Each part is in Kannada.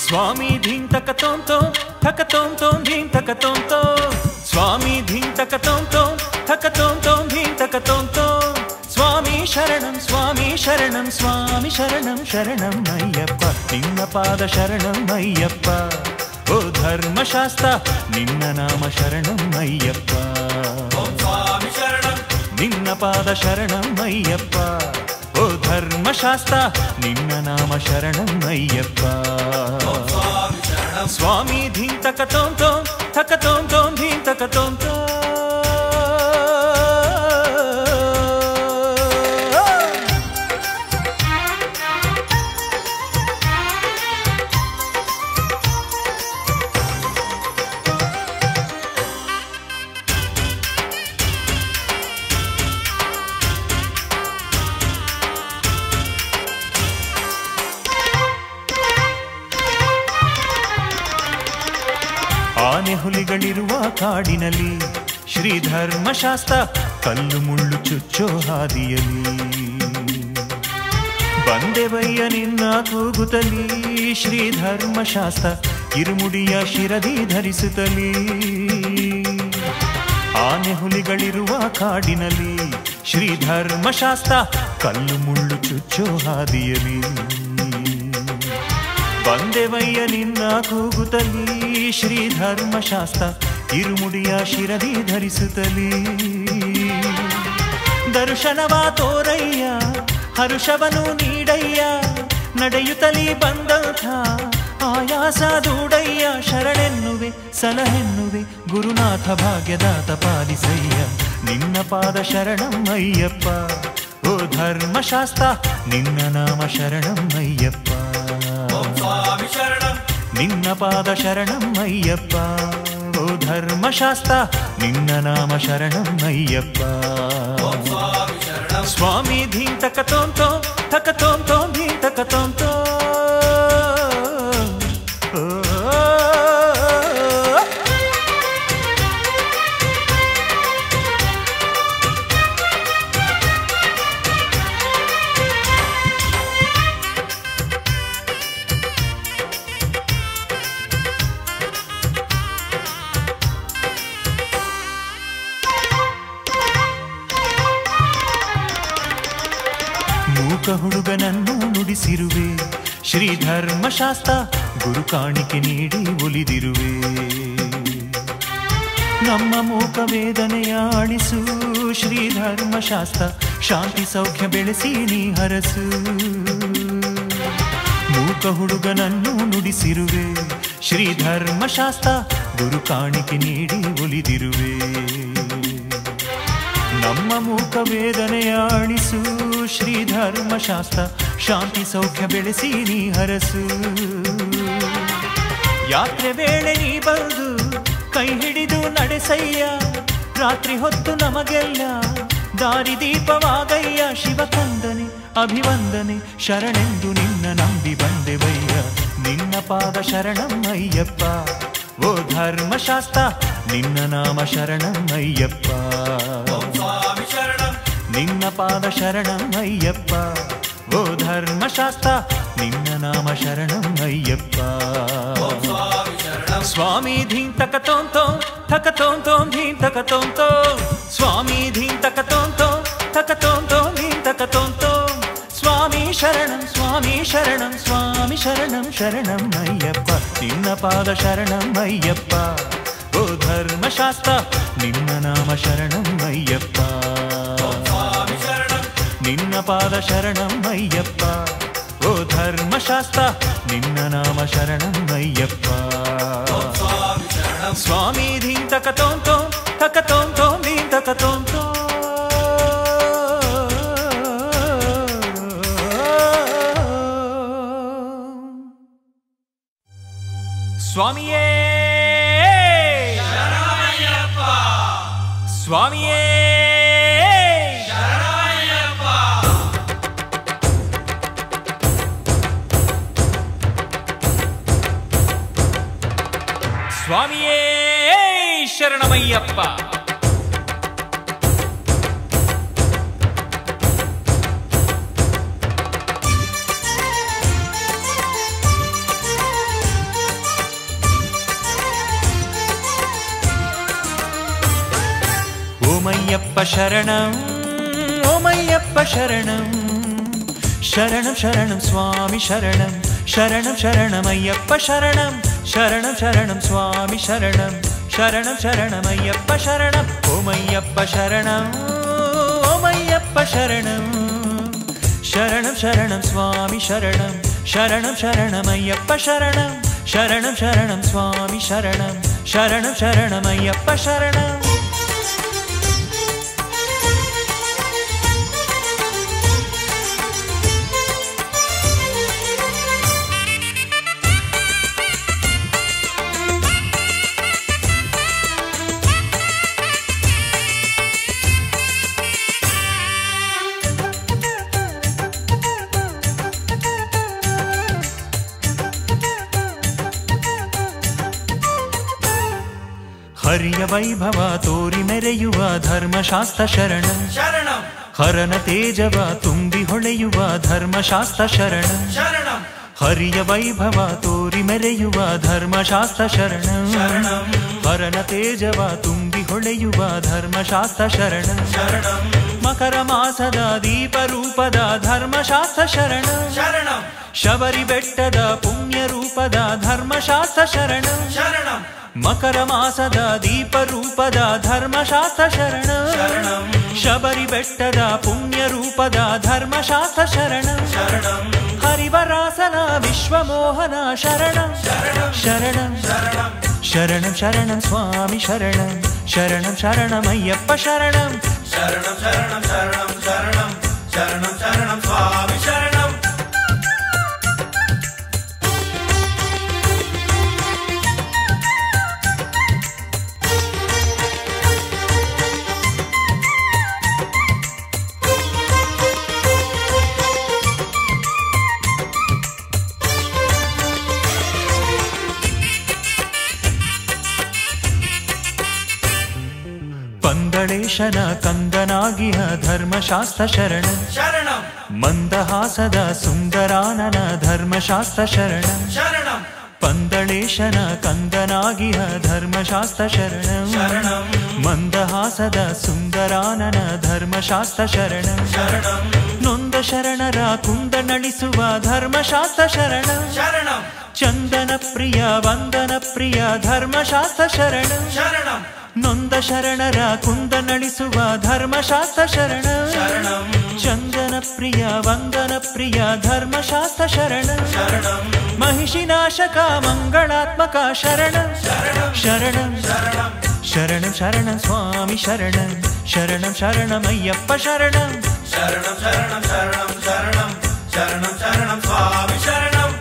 ಸ್ವಾಮಿ ಧೀಂ ತಕ ತೋಂ ತೋಂ ಥಕ ತೋಂ ತೋಂ ಧೀಂ ತಕ ತೋಂ ತೋಂ ಸ್ವಾಮಿ ಧೀಂ ತಕ ತೋಂ ತೋಂ ಥಕ ತೋಂ ತೋಂ ಧೀಂ ತಕ ತೋಂ ತೋಂ ಸ್ವಾಮಿ ಶರಣಂ ಸ್ವಾಮಿ ಶರಣಂ ಸ್ವಾಮಿ ಶರಣಂ ಶರಣಂ ಅಯ್ಯಪ್ಪ ನಿನ್ನ ಪಾದ ಶರಣಂ ಅಯ್ಯಪ್ಪ ಓ ಧರ್ಮಶಾಸ್ತ್ರ ನಿನ್ನ ನಾಮ ಶರಣಂ ಅಯ್ಯಪ್ಪ ಸ್ವಾಮಿ ಶರಣಂ ನಿನ್ನ ಪಾದ ಶರಣಂ ಅಯ್ಯಪ್ಪ ಓ ಧರ್ಮಶಾಸ್ತ್ರ ನಿನ್ನ ನಾಮ ಶರಣಂ ಅಯ್ಯಪ್ಪ ಸ್ವಾಮಿ ಶರಣಂ ಸ್ವಾಮಿ ಧೀಂ ತಕ ತೋಂ ತೋಂ ಥಕ ತೋಂ ತೋಂ ಧೀಂ ತಕ ತೋಂ ತೋಂ ಆನೆ ಹುಲಿಗಳಿರುವ ಕಾಡಿನಲ್ಲಿ ಶ್ರೀ ಧರ್ಮಶಾಸ್ತ್ರ ಕಲ್ಲು ಮುಳ್ಳು ಚುಚ್ಚೋ ಹಾದಿಯಲ್ಲಿ ಬಂದೆವಯ್ಯ ನಿನ್ನ ಕೂಗುತ್ತಲಿ ಶ್ರೀ ಧರ್ಮಶಾಸ್ತ್ರ ಇರುಮುಡಿಯ ಶಿರದಿ ಧರಿಸುತ್ತಲಿ ಆನೆ ಹುಲಿಗಳಿರುವ ಕಾಡಿನಲ್ಲಿ ಶ್ರೀ ಧರ್ಮಶಾಸ್ತ್ರ ಕಲ್ಲು ಮುಳ್ಳು ಚುಚ್ಚೋ ಹಾದಿಯಲ್ಲಿ ಬಂದೆವಯ್ಯ ನಿನ್ನ ಕೂಗುತ್ತಲಿ ಶ್ರೀ ಧರ್ಮಶಾಸ್ತ್ರ ಇರುಮುಡಿಯ ಶಿರದಿ ಧರಿಸುತ್ತಲಿ ದರ್ಶನವ ತೋರಯ್ಯ ಹರುಷವನು ನೀಡಯ್ಯ ನಡೆಯುತ್ತಲಿ ಬಂದಂಥ ಆಯಾಸ ದೂಡಯ್ಯ ಶರಣೆನ್ನುವೆ ಸಲಹೆನ್ನುವೆ ಗುರುನಾಥ ಭಾಗ್ಯದಾತ ಪಾಲಿಸಯ್ಯ ನಿನ್ನ ಪಾದ ಶರಣಂ ಅಯ್ಯಪ್ಪ ಓ ಧರ್ಮಶಾಸ್ತ್ರ ನಿನ್ನ ನಾಮ ಶರಣಂ ಅಯ್ಯಪ್ಪ ಸ್ವಾಮಿ ಶರಣಂ ನಿನ್ನ ಪಾದ ಶರಣಂ ಅಯ್ಯಪ್ಪ ಓ ಧರ್ಮಶಾಸ್ತ್ರ ನಿನ್ನ ನಾಮ ಶರಣಂ ಅಯ್ಯಪ್ಪ ಸ್ವಾಮಿ ಶರಣಂ ಸ್ವಾಮಿ ಧೀಂ ತಕ ತೋಂ ತೋಂ ತಕ ತೋಂ ತೋಂ ಧೀಂ ತಕ ತೋಂ ತೋಂ ಓ, ಮೂಕ ಹುಡುಗನನ್ನು ನುಡಿಸಿರುವೆ ಶ್ರೀ ಧರ್ಮಶಾಸ್ತ್ರ ಗುರು ಕಾಣಿಕೆ ನೀಡಿ ಒಲಿದಿರುವೆ ನಮ್ಮ ಮೂಕ ವೇದನೆಯ ಅಳಿಸು ಶ್ರೀ ಧರ್ಮಶಾಸ್ತ್ರ ಶಾಂತಿ ಸೌಖ್ಯ ಬೆಳೆಸಿ ನೀ ಹರಸು ಮೂಕ ಹುಡುಗನನ್ನು ನುಡಿಸಿರುವೆ ಶ್ರೀ ಧರ್ಮಶಾಸ್ತ್ರ ಗುರು ಕಾಣಿಕೆ ನೀಡಿ ಒಲಿದಿರುವೆ ನಮ್ಮ ಮೂಕ ವೇದನೆಯ ಅಳಿಸು ಶ್ರೀ ಧರ್ಮಶಾಸ್ತ್ರ ಶಾಂತಿ ಸೌಖ್ಯ ಬೆಳೆಸಿ ನೀ ಹರಸು ಯಾತ್ರೆ ವೇಳೆ ನೀ ಬಂದು ಕೈ ಹಿಡಿದು ನಡೆಸಯ್ಯ ರಾತ್ರಿ ಹೊತ್ತು ನಮಗೆಲ್ಲ ದಾರಿದೀಪವಾಗಯ್ಯ ಶಿವಕಂದನೆ ಅಭಿವಂದನೆ ಶರಣೆಂದು ನಿನ್ನ ನಂಬಿ ಬಂದೆವಯ್ಯ ನಿನ್ನ ಪಾದ ಶರಣಂ ಅಯ್ಯಪ್ಪ ಓ ಧರ್ಮಶಾಸ್ತ್ರ ನಿನ್ನ ನಾಮ ಶರಣಂ ಅಯ್ಯಪ್ಪ ಸ್ವಾಮಿ ಶರಣಂ ನಿನ್ನ ಪಾದ ಶರಣಂ ಅಯ್ಯಪ್ಪ ಓ ಧರ್ಮಶಾಸ್ತ್ರ ನಿನ್ನ ನಾಮ ಶರಣಂ ಅಯ್ಯಪ್ಪ ಸ್ವಾಮಿ ಶರಣಂ ಸ್ವಾಮಿ ಧೀಂ ತಕ ತೋಂ ತೋಂ ಥಕ ತೋಂ ತೋಂ ಧೀಂ ತಕ ತೋಂ ತೋಂ ಸ್ವಾಮಿ ಧೀಂ ತಕ ತೋಂ ತೋಂ ಥಕ ತೋಂ ತೋಂ ಧೀಂ ತಕ ತೋಂ ತೋಂ ಸ್ವಾಮಿ ಶರಣಂ ಸ್ವಾಮಿ ಶರಣಂ ಸ್ವಾಮಿ ಶರಣಂ ಶರಣಂ ಅಯ್ಯಪ್ಪ ನಿನ್ನ ಪಾದ ಶರಣಂ ಅಯ್ಯಪ್ಪ ಓ ಧರ್ಮಶಾಸ್ತ್ರ ನಿನ್ನ ನಾಮ ಶರಣಂ ಅಯ್ಯಪ್ಪ ಸ್ವಾಮಿ ಶರಣಂ ನಿನ್ನ ಪಾದ ಶರಣಂ ಅಯ್ಯಪ್ಪ ಓ ಧರ್ಮಶಾಸ್ತ್ರ ನಿನ್ನ ನಾಮ ಶರಣಂ ಅಯ್ಯಪ್ಪ ಸ್ವಾಮಿ ಶರಣಂ ಸ್ವಾಮಿ ಧೀಂ ತಕ ತೋಂ ತೋಂ ತಕ ತೋಂ ತೋಂ ಧೀಂ ತಕ ತೋಂ ತೋಂ ಸ್ವಾಮಿಯೇ ಸ್ವಾಮಿಯೇ ಸ್ವಾಮಿಯೇ ಶರಣಮಯ್ಯಪ್ಪ शरणम् ओमय्यप्प शरणम् शरणं शरणं स्वामि शरणं शरणं शरणमय्यप्प शरणं शरणं शरणं स्वामि शरणं शरणं शरणमय्यप्प शरणम् ओमय्यप्प शरणम् ओमय्यप्प शरणम् शरणं शरणं स्वामि शरणं शरणं शरणमय्यप्प शरणं शरणं शरणं स्वामि शरणं शरणं शरणमय्यप्प शरणम् ಹರಿಯ ವೈಭವ ತೋರಿ ಮೆರೆಯುವ ಧರ್ಮಶಾಸ್ತ್ರ ಶರಣಂ ಶರಣಂ ಹರನ ತೇಜವ ತುಂಬಿ ಹೊಳೆಯುವ ಧರ್ಮಶಾಸ್ತ್ರ ಶರಣಂ ಶರಣಂ ಹರಿಯ ವೈಭವ ತೋರಿ ಮೆರೆಯುವ ಧರ್ಮಶಾಸ್ತ್ರ ಶರಣಂ ಶರಣಂ ಹರನ ತೇಜವ ತುಂಬಿ ಹೊಳೆಯುವ ಧರ್ಮಶಾಸ್ತ್ರ ಶರಣಂ ಶರಣಂ ಮಕರ ಮಾಸದ ದೀಪ ರೂಪದ ಧರ್ಮಶಾಸ್ತ್ರ ಶರಣಂ ಶರಣಂ ಶಬರಿ ಬೆಟ್ಟದ ಪುಣ್ಯ ರೂಪದ ಧರ್ಮಶಾಸ್ತ್ರ ಶರಣಂ ಶರಣಂ ಮಕರ ಮಾಸದ ದೀಪ ರೂಪದ ಧರ್ಮಶಾಸ್ತ್ರ ಶರಣಂ ಶರಣಂ ಶಬರಿ ಬೆಟ್ಟದ ಪುಣ್ಯ ರೂಪದ ಧರ್ಮಶಾಸ್ತ್ರ ಶರಣಂ ಶರಣಂ ಹರಿವರಾಸನ ವಿಶ್ವಮೋಹನ ಶರಣಂ ಶರಣಂ ಶರಣಂ ಶರಣಂ ಶರಣಂ ಶರಣಂ ಸ್ವಾಮಿ ಶರಣಂ ಶರಣಂ ಶರಣಮಯ್ಯಪ್ಪ ಶರಣಂ ಶರಣಂ ಶರಣಂ ಶರಣಂ ಶರಣಂ ಶರಣಂ ಶರಣಂ ಸ್ವಾಮಿ ಶರಣಂ ಪಂದಳೇಶನ ಕಂದನಾಗಿಹ ಧರ್ಮಶಾಸ್ತ್ರ ಶರಣಂ ಶರಣಂ ಮಂದಹಾಸದ ಸುಂದರಾನನ ಧರ್ಮಶಾಸ್ತ್ರ ಶರಣಂ ಶರಣಂ ಪಂದಳೇಶನ ಕಂದನಾಗಿಹ ಧರ್ಮಶಾಸ್ತ್ರ ಶರಣಂ ಶರಣಂ ಮಂದಹಾಸದ ಸುಂದರಾನನ ಧರ್ಮಶಾಸ್ತ್ರ ಶರಣಂ ಶರಣಂ ನೊಂದ ಶರಣರ ಕುಂದ ನಳಿಸುವ ಧರ್ಮಶಾಸ್ತ್ರ ಶರಣಂ ಶರಣಂ ಚಂದನ ಪ್ರಿಯ ವಂದನ ಪ್ರಿಯ ಧರ್ಮಶಾಸ್ತ್ರ ಶರಣಂ ಶರಣಂ ನೊಂದ ಶರಣರ ಕುಂದ ನಳಿಸುವ ಧರ್ಮಶಾಸ್ತ್ರ ಶರಣಂ ಶರಣಂ ಚಂದನ ಪ್ರಿಯ ವಂದನ ಪ್ರಿಯ ಧರ್ಮಶಾಸ್ತ್ರ ಶರಣಂ ಶರಣಂ महिषिनाशक मङ्गलात्मक शरणं ಶರಣಂ शरणं ಶರಣಂ शरणं शरणं स्वामि शरणं शरणं शरणमय्यप्प शरणं ಶರಣಂ ಶರಣಂ ಶರಣಂ ಶರಣಂ ಶರಣಂ ಶರಣಂ ಸ್ವಾಮಿ ಶರಣಂ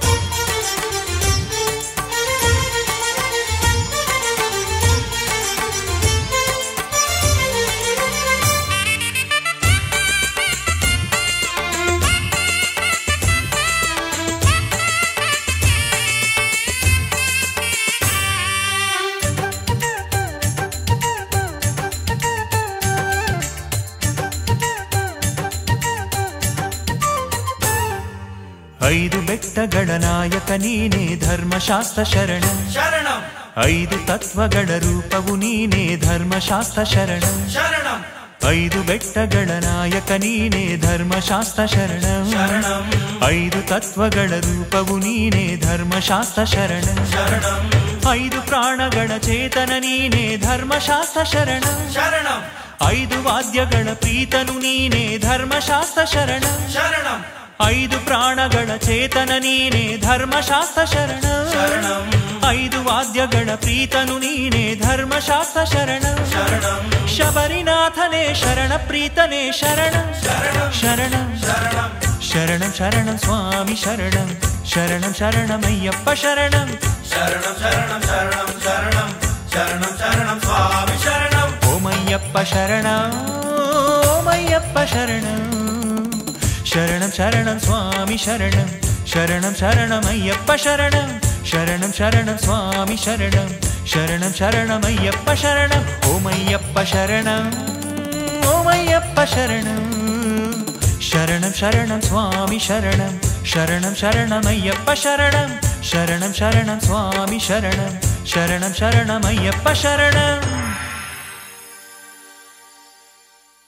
ಐದು ಬೆಟ್ಟಗಳ ನಾಯಕ ನೀನೇ ಧರ್ಮಶಾಸ್ತ್ರ ಶರಣಂ ಶರಣಂ ಐದು ತತ್ವಗಳ ರೂಪವು ನೀನೇ ಧರ್ಮಶಾಸ್ತ್ರ ಶರಣಂ ಶರಣಂ ಐದು ಬೆಟ್ಟಗಳ ನಾಯಕ ನೀನೇ ಧರ್ಮಶಾಸ್ತ್ರ ಶರಣಂ ಶರಣಂ ಐದು ತತ್ವಗಳ ರೂಪವು ನೀನೇ ಧರ್ಮಶಾಸ್ತ್ರ ಶರಣಂ ಶರಣಂ ಐದು ಪ್ರಾಣಗಳ ಚೇತನ ನೀನೇ ಧರ್ಮಶಾಸ್ತ್ರ ಶರಣಂ ಶರಣಂ ಐದು ವಾದ್ಯಗಳ ಪ್ರೀತನು ನೀನೇ ಧರ್ಮಶಾಸ್ತ್ರ ಶರಣಂ ಶರಣಂ ಐದು ಪ್ರಾಣಗಳ ಚೇತನ ನೀನೇ ಧರ್ಮಶಾಸ್ತ್ರ ಶರಣಂ ಶರಣಂ ಐದು ವಾದ್ಯಗಳ ಪ್ರೀತನು ನೀನೇ ಧರ್ಮಶಾಸ್ತ್ರ ಶರಣಂ ಶರಣಂ ಶಬರಿನಾಥನೇ ಶರಣ ಪ್ರೀತನೇ ಶರಣಂ ಶರಣಂ ಶರಣಂ ಶರಣಂ ಶರಣಂ ಶರಣಂ ಸ್ವಾಮಿ ಶರಣಂ ಶರಣಂ ಶರಣಮಯ್ಯಪ್ಪ ಶರಣಂ ಶರಣಂ ಶರಣಂ ಶರಣಂ ಶರಣಂ ಶರಣಂ ಶರಣಂ ಸ್ವಾಮಿ ಶರಣಂ ಓಮಯ್ಯಪ್ಪ ಶರಣ ಓಮಯ್ಯಪ್ಪ ಶರಣ ಶರಣಂ ಶರಣಂ ಸ್ವಾಮಿ ಶರಣಂ ಶರಣಂ ಶರಣಮಯ್ಯಪ್ಪ ಶರಣಂ ಶರಣಂ ಶರಣಂ ಸ್ವಾಮಿ ಶರಣಂ ಶರಣಂ ಶರಣಮಯ್ಯಪ್ಪ ಶರಣಂ ಓಮಯ್ಯಪ್ಪ ಶರಣಂ ಓಮಯ್ಯಪ್ಪ ಶರಣಂ ಶರಣಂ ಶರಣಂ ಸ್ವಾಮಿ ಶರಣಂ ಶರಣಂ ಶರಣಮಯ್ಯಪ್ಪ ಶರಣಂ ಶರಣಂ ಶರಣಂ ಸ್ವಾಮಿ ಶರಣಂ ಶರಣಂ ಶರಣಮಯ್ಯಪ್ಪ ಶರಣಂ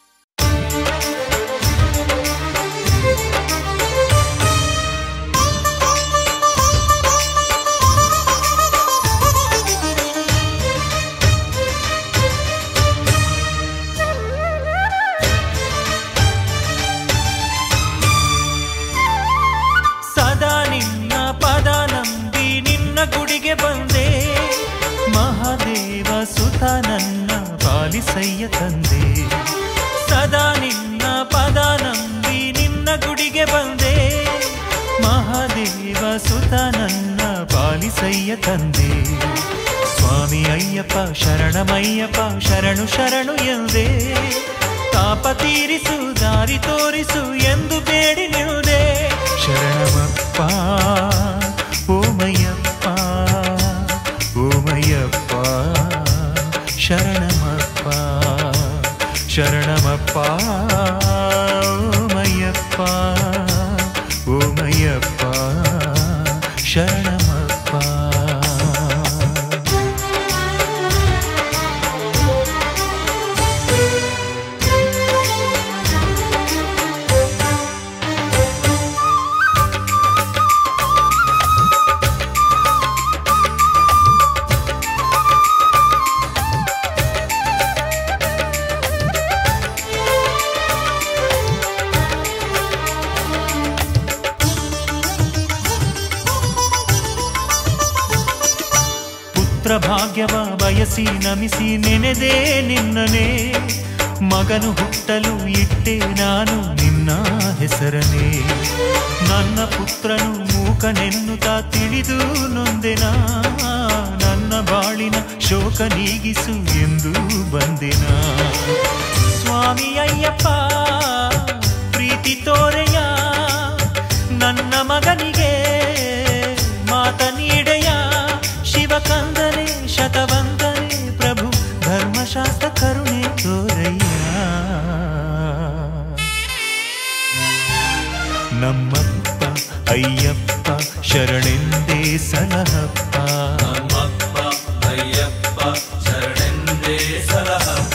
ಪಾಲಿಸಯ್ಯ ತಂದೆ ಸದಾ ನಿನ್ನ ಪದ ನಂಬಿ ನಿನ್ನ ಗುಡಿಗೆ ಬಂದೆ ಮಹಾದೇವ ಸುತ ನನ್ನ ಪಾಲಿಸಯ್ಯ ತಂದೆ ಸ್ವಾಮಿ ಅಯ್ಯಪ್ಪ ಶರಣಮಯ್ಯಪ್ಪ ಶರಣು ಶರಣು ಎಂದೇ ತಾಪ ತೀರಿಸು ದಾರಿ ತೋರಿಸು ಎಂದು ಬೇಡಿ ನಿಳುದೆ ಶರಣಮಪ್ಪ ಓಮಯ್ಯಪ್ಪ ಓಮಯ್ಯಪ್ಪ ಶರಣಮಪ್ಪ ಶರಣಮಪ್ಪ ಓಮಯ್ಯಪ್ಪ ಓಮಯ್ಯಪ್ಪ ಶರಣಮಪ್ಪ ಪುತ್ರ ಭಾಗ್ಯವ ಬಯಸಿ ನಮಿಸಿ ನೆನೆದೇ ನಿನ್ನನೇ ಮಗನು ಹುಟ್ಟಲು ಇಟ್ಟೆ ನಾನು ನಿನ್ನ ಹೆಸರನೇ ನನ್ನ ಪುತ್ರನು ಮೂಕನೆನ್ನುತ್ತಾ ತಿಳಿದು ನೊಂದೆನ ನನ್ನ ಬಾಳಿನ ಶೋಕ ನೀಗಿಸು ಎಂದು ಬಂದೆನ ಸ್ವಾಮಿ ಅಯ್ಯಪ್ಪ ಪ್ರೀತಿ ತೋರೆಯ ನನ್ನ ಮಗನಿಗೆ ಮಾತ ನೀಡೆಯ ಶಿವಕಂದನೆ ಶತವಂದನೆ ಪ್ರಭು ಧರ್ಮಶಾಸ್ತ್ರ ಕರುಣೆ ತೋರಯ್ಯ ನಮ್ಮಪ್ಪ ಅಯ್ಯಪ್ಪ ಶರಣೆಂದೇ ಸಲಹಪ್ಪ ನಮ್ಮಪ್ಪ ಅಯ್ಯಪ್ಪ ಶರಣೆಂದೇ ಸಲಹಪ್ಪ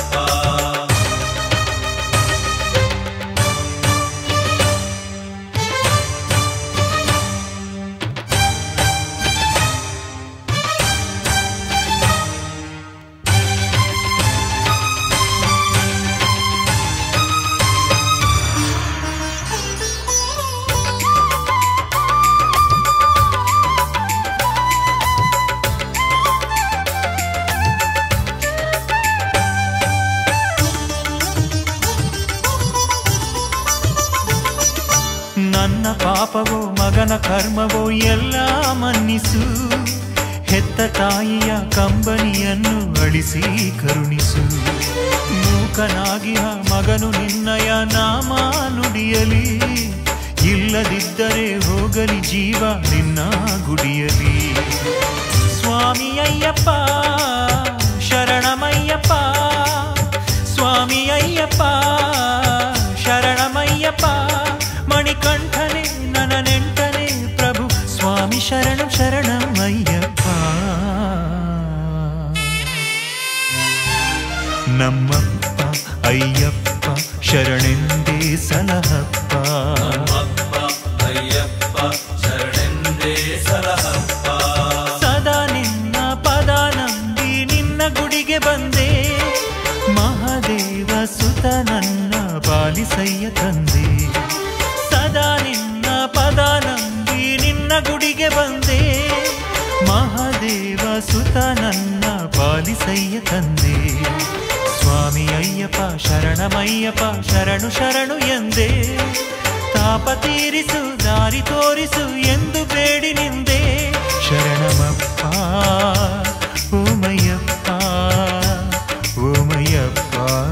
ನನ್ನ ಪಾಪವೋ ಮಗನ ಕರ್ಮವೋ ಎಲ್ಲ ಮನ್ನಿಸು ಹೆತ್ತ ತಾಯಿಯ ಕಂಬನಿಯನ್ನು ಅಳಿಸಿ ಕರುಣಿಸು ಮೂಕನಾಗಿಯ ಮಗನು ನಿನ್ನಯ ನಾಮ ನುಡಿಯಲಿ ಇಲ್ಲದಿದ್ದರೆ ಹೋಗಲಿ ಜೀವ ನಿನ್ನ ಗುಡಿಯಲಿ ಸ್ವಾಮಿ ಅಯ್ಯಪ್ಪ ಶರಣಮಯ್ಯಪ್ಪ ಸ್ವಾಮಿ ಅಯ್ಯಪ್ಪ ಶರಣಮಯ್ಯಪ್ಪ ಮಣಿಕಂಠನೆ ನನ್ನ ನೆಂಟನೆ ಪ್ರಭು ಸ್ವಾಮಿ ಶರಣಂ ಶರಣಂ ಅಯ್ಯಪ್ಪ ನಮ್ಮಪ್ಪ ಅಯ್ಯಪ್ಪ ಶರಣೆಂದೇ ಸಲಹಪ್ಪ ನಮ್ಮಪ್ಪ ಅಯ್ಯಪ್ಪ ಶರಣೆಂದೇ ಸಲಹಪ್ಪ ಸದಾ ನಿನ್ನ ಪದ ನಂಬಿ ನಿನ್ನ ಗುಡಿಗೆ ಬಂದೆ ಮಹಾದೇವ ಸುತ ನನ್ನ ಪಾಲಿಸಯ್ಯ ತಂದೆ ಸದಾ ನಿನ್ನ ಪದ ನಂಬಿ ನಿನ್ನ ಗುಡಿಗೆ ಬಂದೆ ಮಹಾದೇವ ಸುತ ನನ್ನ ಪಾಲಿಸಯ್ಯ ತಂದೆ ಸ್ವಾಮಿ ಅಯ್ಯಪ್ಪ ಶರಣಮಯ್ಯಪ್ಪ ಶರಣು ಶರಣು ಎಂದೇ ತಾಪ ತೀರಿಸು ದಾರಿ ತೋರಿಸು ಎಂದು ಬೇಡಿ ನಿಂದೆ ಶರಣಮಪ್ಪ ಓಮಯ್ಯಪ್ಪ ಓಮಯ್ಯಪ್ಪ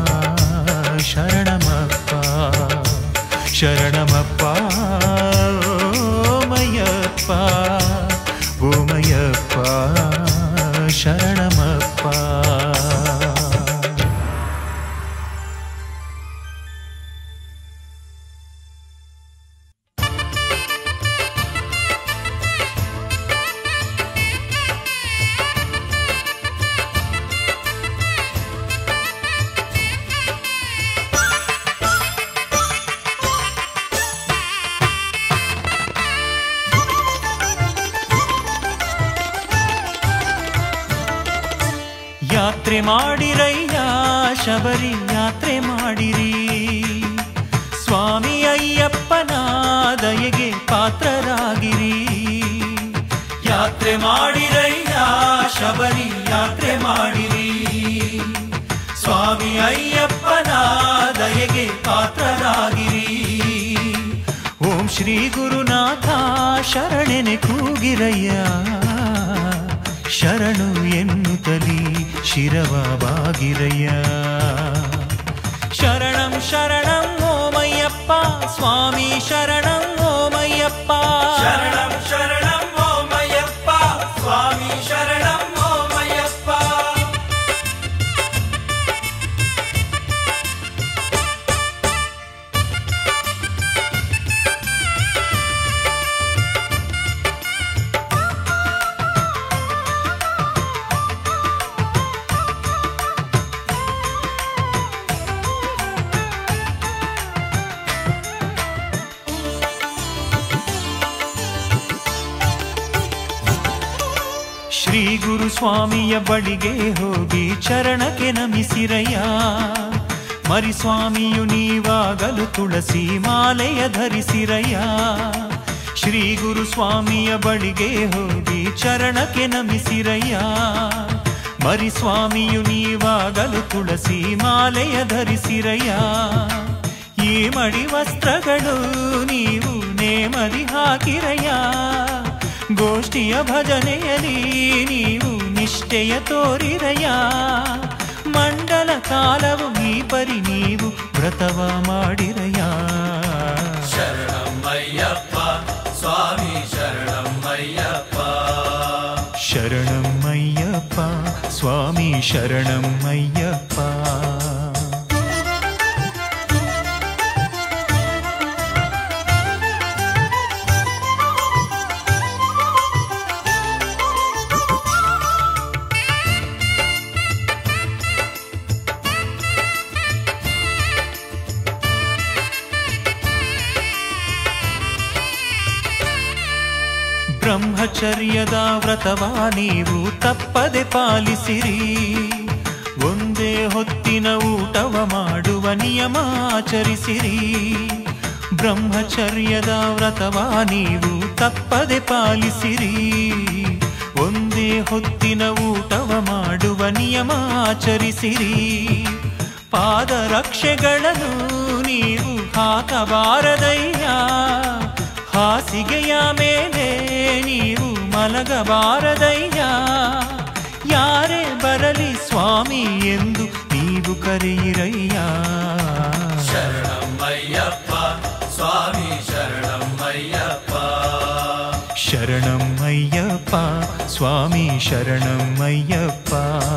ಶರಣಮಪ್ಪ ಶರಣಮಪ್ಪ ಓಮಯ್ಯಪ್ಪ ಓಮಯ್ಯಪ್ಪ ಶರಣಮಪ್ಪ ಯಾತ್ರೆ ಮಾಡಿರಯ್ಯ ಶಬರಿ ಯಾತ್ರೆ ಮಾಡಿರಿ ಸ್ವಾಮಿ ಅಯ್ಯಪ್ಪನ ದಯೆಗೆ ಪಾತ್ರರಾಗಿರಿ ಯಾತ್ರೆ ಮಾಡಿರಯ್ಯ ಶಬರಿ ಯಾತ್ರೆ ಮಾಡಿರಿ ಸ್ವಾಮಿ ಅಯ್ಯಪ್ಪನ ದಯೆಗೆ ಪಾತ್ರರಾಗಿರಿ ಓಂ ಶ್ರೀ ಗುರುನಾಥ ಶರಣೆನೆ ಕೂಗಿರಯ್ಯ ಶರಣು ಎನ್ನುತ್ತಲಿ ಶಿರವ ಬಾಗಿರಯ್ಯ ಶರಣಂ ಶರಣಂ ಓಮಯ್ಯಪ್ಪ ಸ್ವಾಮಿ ಶರಣಂ ಓಮಯ್ಯಪ್ಪ ಶರಣಂ ಶರಣಂ ಓಮಯ್ಯಪ್ಪ ಸ್ವಾಮಿ ಶರಣಂ ಓಮಯ್ಯಪ್ಪ ಶ್ರೀ ಗುರು ಸ್ವಾಮಿಯ ಬಳಿಗೆ ಹೋಗಿ ಚರಣಕ್ಕೆ ನಮಿಸಿರಯ್ಯ ಮರಿಸ್ವಾಮಿಯು ನೀವಾಗಲು ತುಳಸಿ ಮಾಲೆಯ ಧರಿಸಿರಯ್ಯ ಶ್ರೀ ಗುರು ಸ್ವಾಮಿಯ ಬಳಿಗೆ ಹೋಗಿ ಚರಣಕ್ಕೆ ನಮಿಸಿರಯ್ಯ ಮರಿಸ್ವಾಮಿಯು ನೀವಾಗಲು ತುಳಸಿ ಮಾಲೆಯ ಧರಿಸಿರಯ್ಯ ಈ ಮಡಿ ವಸ್ತ್ರಗಳು ನೀವು ನೇಮದಿ ಹಾಕಿರಯ್ಯ ಗೋಷ್ಠಿಯ ಭಜನೆಯಲ್ಲಿ ನೀವು ನಿಷ್ಠೆಯ ತೋರಿರಯ್ಯ ಮಂಡಲ ಕಾಲವು ಈ ಪರಿ ನೀವು ವ್ರತವ ಮಾಡಿರಯ್ಯ ಶರಣಂ ಅಯ್ಯಪ್ಪ ಸ್ವಾಮಿ ಶರಣಂ ಅಯ್ಯಪ್ಪ ಶರಣಂ ಅಯ್ಯಪ್ಪ ಸ್ವಾಮಿ ಶರಣಂ ಅಯ್ಯಪ್ಪ ಬ್ರಹ್ಮಚರ್ಯದ ವ್ರತವ ನೀವು ತಪ್ಪದೆ ಪಾಲಿಸಿರಿ ಒಂದೇ ಹೊತ್ತಿನ ಊಟವ ಮಾಡುವ ನಿಯಮ ಆಚರಿಸಿರಿ ಬ್ರಹ್ಮಚರ್ಯದ ವ್ರತವ ನೀವು ತಪ್ಪದೆ ಪಾಲಿಸಿರಿ ಒಂದೇ ಹೊತ್ತಿನ ಊಟವ ಮಾಡುವ ನಿಯಮ ಆಚರಿಸಿರಿ ಪಾದರಕ್ಷೆಗಳನ್ನು ನೀವು ಹಾಕಬಾರದಯ್ಯ ಹಾಸಿಗೆಯ ಮೇಲೆ ನೀವು ಮಲಗಬಾರದಯ್ಯ ಯಾರೇ ಬರಲಿ ಸ್ವಾಮಿ ಎಂದು ನೀವು ಕರೆಯಿರಯ್ಯ ಶರಣಂ ಅಯ್ಯಪ್ಪ ಸ್ವಾಮಿ ಶರಣಂ ಅಯ್ಯಪ್ಪ ಶರಣಂ ಅಯ್ಯಪ್ಪ ಸ್ವಾಮಿ ಶರಣಂ ಅಯ್ಯಪ್ಪ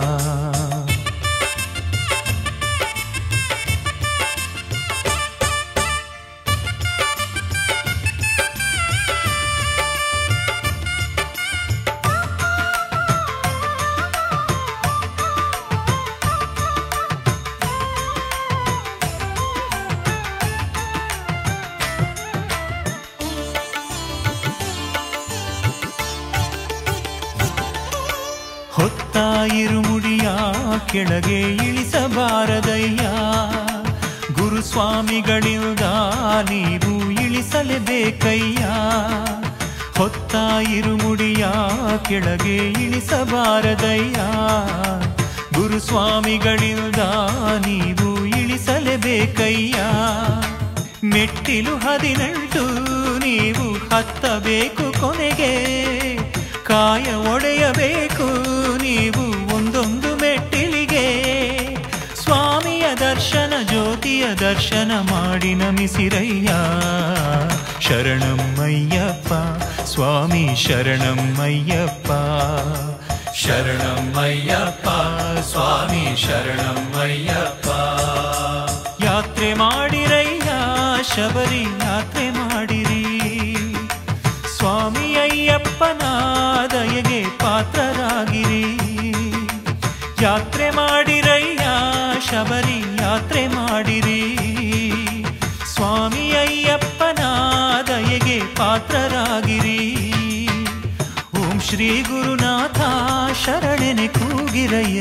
ಹೊತ್ತ ಇರುಮುಡಿಯ ಕೆಳಗೆ ಇಳಿಸಬಾರದಯ್ಯ ಗುರುಸ್ವಾಮಿಗಳಿಂದ ನೀವು ಇಳಿಸಲೇಬೇಕಯ್ಯ ಹೊತ್ತ ಇರುಮುಡಿಯ ಕೆಳಗೆ ಇಳಿಸಬಾರದಯ್ಯ ಗುರುಸ್ವಾಮಿಗಳಿಂದ ನೀವು ಇಳಿಸಲೇಬೇಕಯ್ಯ ಮೆಟ್ಟಿಲು ಹದಿನೆಂಟು ನೀವು ಹತ್ತಬೇಕು ಕೊನೆಗೆ ಕಾಯ ಒಡೆಯಬೇಕು ನೀವು ಒಂದೊಂದು ಮೆಟ್ಟಿಲಿಗೆ ಸ್ವಾಮಿಯ ದರ್ಶನ ಜ್ಯೋತಿಯ ದರ್ಶನ ಮಾಡಿ ನಮಿಸಿರಯ್ಯ ಶರಣಂ ಅಯ್ಯಪ್ಪ ಸ್ವಾಮಿ ಶರಣಂ ಅಯ್ಯಪ್ಪ ಶರಣಂ ಅಯ್ಯಪ್ಪ ಸ್ವಾಮಿ ಶರಣಂ ಅಯ್ಯಪ್ಪ ಯಾತ್ರೆ ಮಾಡಿರಯ್ಯ ಶಬರಿ ಯಾತ್ರೆ ಮಾಡಿರಿ ಸ್ವಾಮಿ ಅಯ್ಯಪ್ಪನ ದಯೆಗೆ ಪಾತ್ರರಾಗಿರಿ ಯಾತ್ರೆ ಮಾಡಿರಯ್ಯ ಶಬರಿ ಯಾತ್ರೆ ಮಾಡಿರಿ ಸ್ವಾಮಿ ಅಯ್ಯಪ್ಪನ ದಯೆಗೆ ಪಾತ್ರರಾಗಿರಿ ಓಂ ಶ್ರೀ ಗುರುನಾಥ ಶರಣೆನೆ ಕೂಗಿರಯ್ಯ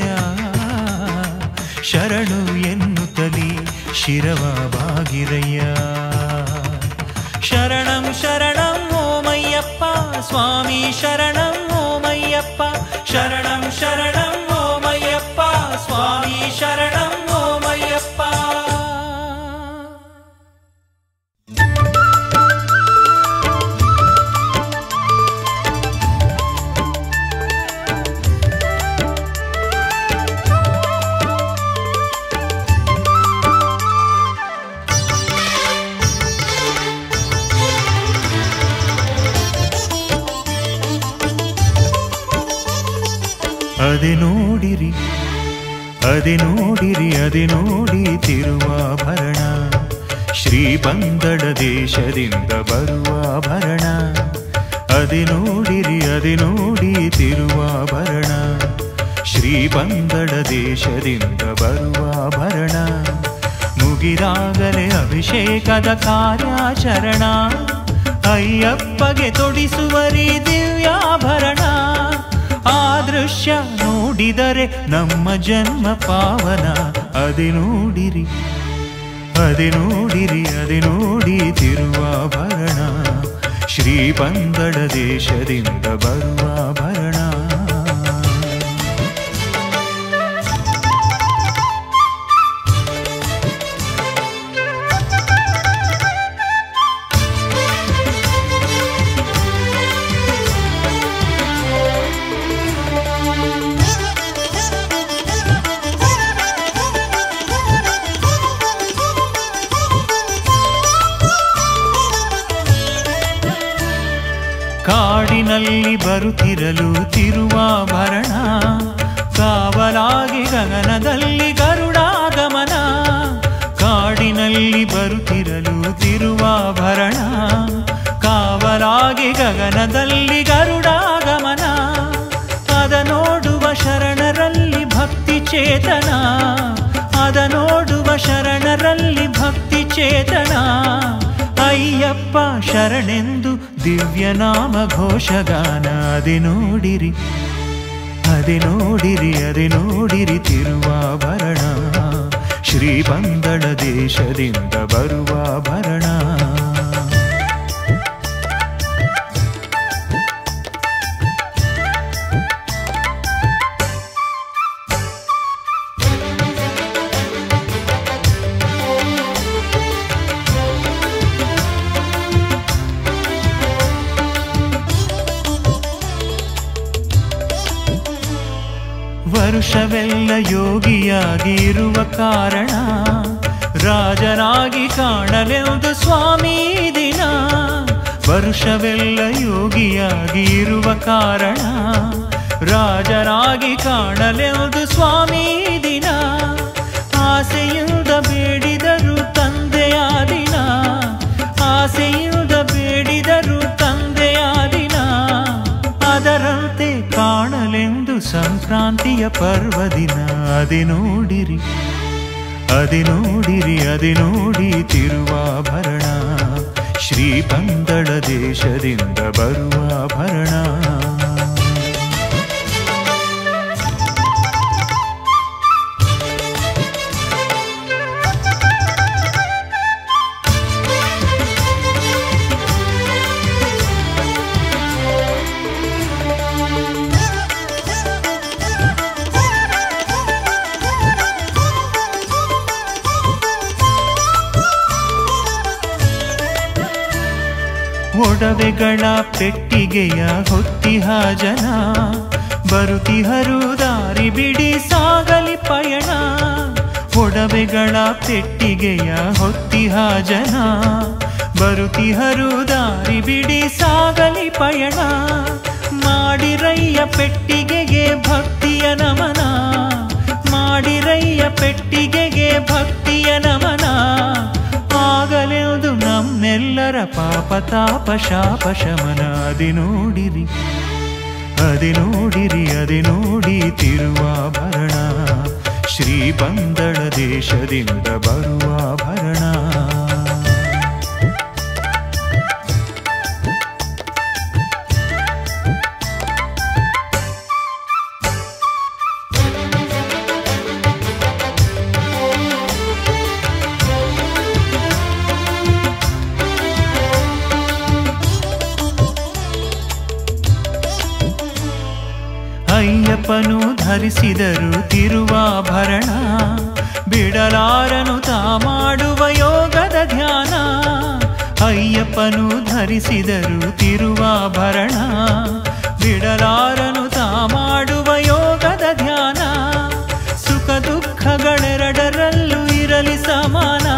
ಶರಣು ಎನ್ನುತ್ತಲಿ ಶಿರವ ಬಾಗಿರಯ್ಯ ಶರಣಂ ಶರಣಂ ಓಮಯ್ಯಪ್ಪ ಸ್ವಾಮಿ ಶರಣಂ ಓಮಯ್ಯಪ್ಪ ಶರಣಂ ಶರಣಂ ಓಮಯ್ಯಪ್ಪ ಸ್ವಾಮಿ ಶರಣಂ ಅದೆ ನೋಡಿರಿ ಅದೆ ನೋಡಿರಿ ಅದೆ ನೋಡಿ ತಿರುವಾಭರಣ ಶ್ರೀಬಂದಡ ದೇಶದಿಂದ ಬರುವ ಆಭರಣ ಅದೆ ನೋಡಿರಿ ಅದೆ ನೋಡಿ ತಿರುವಾಭರಣ ಶ್ರೀಬಂದಡ ದೇಶದಿಂದ ಬರುವ ಆಭರಣ ಮುಗಿದಾಗಲೇ ಅಭಿಷೇಕದ ಕಾರ್ಯಾಚರಣ ಅಯ್ಯಪ್ಪಗೆ ತೊಡಿಸುವರಿ ದಿವ್ಯಾಭರಣ ಆ ದೃಶ್ಯ ನೋಡಿದರೆ ನಮ್ಮ ಜನ್ಮ ಪಾವನ ಅದೆ ನೋಡಿರಿ ಅದೆ ನೋಡಿರಿ ಅದೆ ನೋಡಿ ತಿರುವಾಭರಣ ಶ್ರೀಬಂದಡ ದೇಶದಿಂದ ಬರುವ ಆಭರಣ ಕಾಡಿನಲ್ಲಿ ಬರುತ್ತಿರಲು ತಿರುವಾಭರಣ ಕಾವಲಾಗಿ ಗಗನದಲ್ಲಿ ಗರುಡಾಗಮನ ಕಾಡಿನಲ್ಲಿ ಬರುತ್ತಿರಲು ತಿರುವಾಭರಣ ಕಾವಲಾಗಿ ಗಗನದಲ್ಲಿ ಗರುಡಾಗಮನ ಅದ ನೋಡುವ ಶರಣರಲ್ಲಿ ಭಕ್ತಿ ಚೇತನ ಅದ ನೋಡುವ ಶರಣರಲ್ಲಿ ಭಕ್ತಿ ಚೇತನ ಅಯ್ಯಪ್ಪ ಶರಣೆಂದು ದಿವ್ಯನಾಮ ಘೋಷಗಾನ ಅದೆ ನೋಡಿರಿ ಅದೆ ನೋಡಿರಿ ಅದೆ ನೋಡಿರಿ ತಿರುವಾಭರಣ ಶ್ರೀಬಂದಳ ದೇಶದಿಂದ ಬರುವ ಭರಣ ವರುಷವೆಲ್ಲ ಯೋಗಿಯಾಗಿ ಇರುವ ಕಾರಣ ರಾಜನಾಗಿ ಕಾಣಲೆಂದು ಸ್ವಾಮಿ ದಿನ ವರುಷವೆಲ್ಲ ಯೋಗಿಯಾಗಿ ಇರುವ ಕಾರಣ ರಾಜನಾಗಿ ಕಾಣಲೆಂದು ಸ್ವಾಮಿ ದಿನ ಆಸೆಯಿಂದ ಬೇಡಿದರು ತಂದೆಯ ದಿನ ಆಸೆಯಿಂದ ಬೇಡಿದರು ತಂದೆಯ ದಿನ ಅದರಂತೆ ಕಾಣಲೆಂದು ಸಂಕ್ರಾಂತಿಯ ಪರ್ವದಿನ ಅದೆ ನೋಡಿರಿ ಅದೆ ನೋಡಿರಿ ಅದೆ ನೋಡಿ ತಿರುವಾಭರಣ ಶ್ರೀಬಂದಳ ದೇಶದಿಂದ ಬರುವ ಭರಣ ಒಡವೆಗಳ ಪೆಟ್ಟಿಗೆಯ ಹೊತ್ತಿಹ ಜನ ಬರುತಿಹರು ದಾರಿ ಬಿಡಿ ಸಾಗಲಿ ಪಯಣ ಒಡವೆಗಳ ಪೆಟ್ಟಿಗೆಯ ಹೊತ್ತಿಹ ಜನ ಬರುತಿಹರು ದಾರಿ ಬಿಡಿ ಸಾಗಲಿ ಪಯಣ ಮಾಡಿರಯ್ಯ ಪೆಟ್ಟಿಗೆಗೆ ಭಕ್ತಿಯ ನಮನ ಮಾಡಿರಯ್ಯ ಪೆಟ್ಟಿಗೆಗೆ ಭಕ್ತಿಯ ನಮನ ಆಗಲೆಂದು ನಮ್ಮೆಲ್ಲರ ಪಾಪ ತಾಪ ಶಾಪ ಶಮನ ಅದೆ ನೋಡಿರಿ ಅದೆ ನೋಡಿರಿ ಅದೆ ನೋಡಿ ತಿರುವಾಭರಣ ಶ್ರೀಬಂದಳ ದೇಶದಿಂದ ಬರುವ ಭರಣ ಅಯ್ಯಪ್ಪನು ಧರಿಸಿದರು ತಿರುವಾಭರಣ ಬಿಡಲಾರನು ತಾ ಮಾಡುವ ಯೋಗದ ಧ್ಯಾನ ಅಯ್ಯಪ್ಪನು ಧರಿಸಿದರು ತಿರುವಾಭರಣ ಬಿಡಲಾರನು ತಾ ಮಾಡುವ ಯೋಗದ ಧ್ಯಾನ ಸುಖ ದುಃಖಗಳೆರಡರಲ್ಲೂ ಇರಲಿ ಸಮಾನ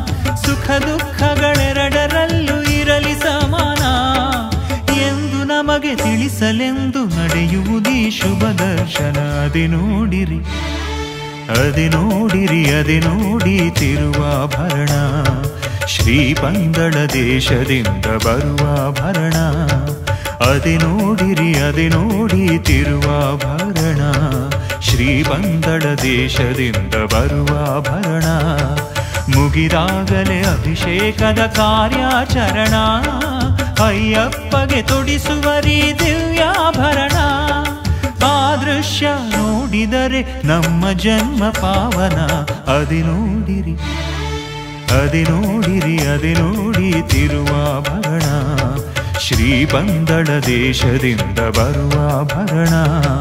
ಸುಖ ದುಃಖಗಳೆರಡರಲ್ಲೂ ಇರಲಿ ಸಮಾನ ಎಂದು ನಮಗ ಬಗೆ ತಿಳಿಸಲೆಂದು ನಡೆಯುವುದೀ ಶುಭ ದರ್ಶನ ಅದೆ ನೋಡಿರಿ ಅದೆ ನೋಡಿರಿ ಅದೆ ನೋಡಿ ತಿರುವಾಭರಣ ಶ್ರೀಪಂದಳ ದೇಶದಿಂದ ಬರುವಾಭರಣ ಅದೆ ನೋಡಿರಿ ಅದೆ ನೋಡಿ ತಿರುವಾಭರಣ ಶ್ರೀಪಂದಳ ದೇಶದಿಂದ ಬರುವಾಭರಣ ಮುಗಿದಾಗಲೇ ಅಭಿಷೇಕದ ಕಾರ್ಯಾಚರಣ ಅಯ್ಯಪ್ಪಗೆ ತೊಡಿಸುವರಿ ದಿವ್ಯಾಭರಣ ಆ ದೃಶ್ಯ ನೋಡಿದರೆ ನಮ್ಮ ಜನ್ಮ ಪಾವನ ಅದೆ ನೋಡಿರಿ ಅದೆ ನೋಡಿರಿ ಅದೆ ನೋಡಿ ತಿರುವಾಭರಣ ಶ್ರೀಪಂದಳ ದೇಶದಿಂದ ಬರುವಾಭರಣ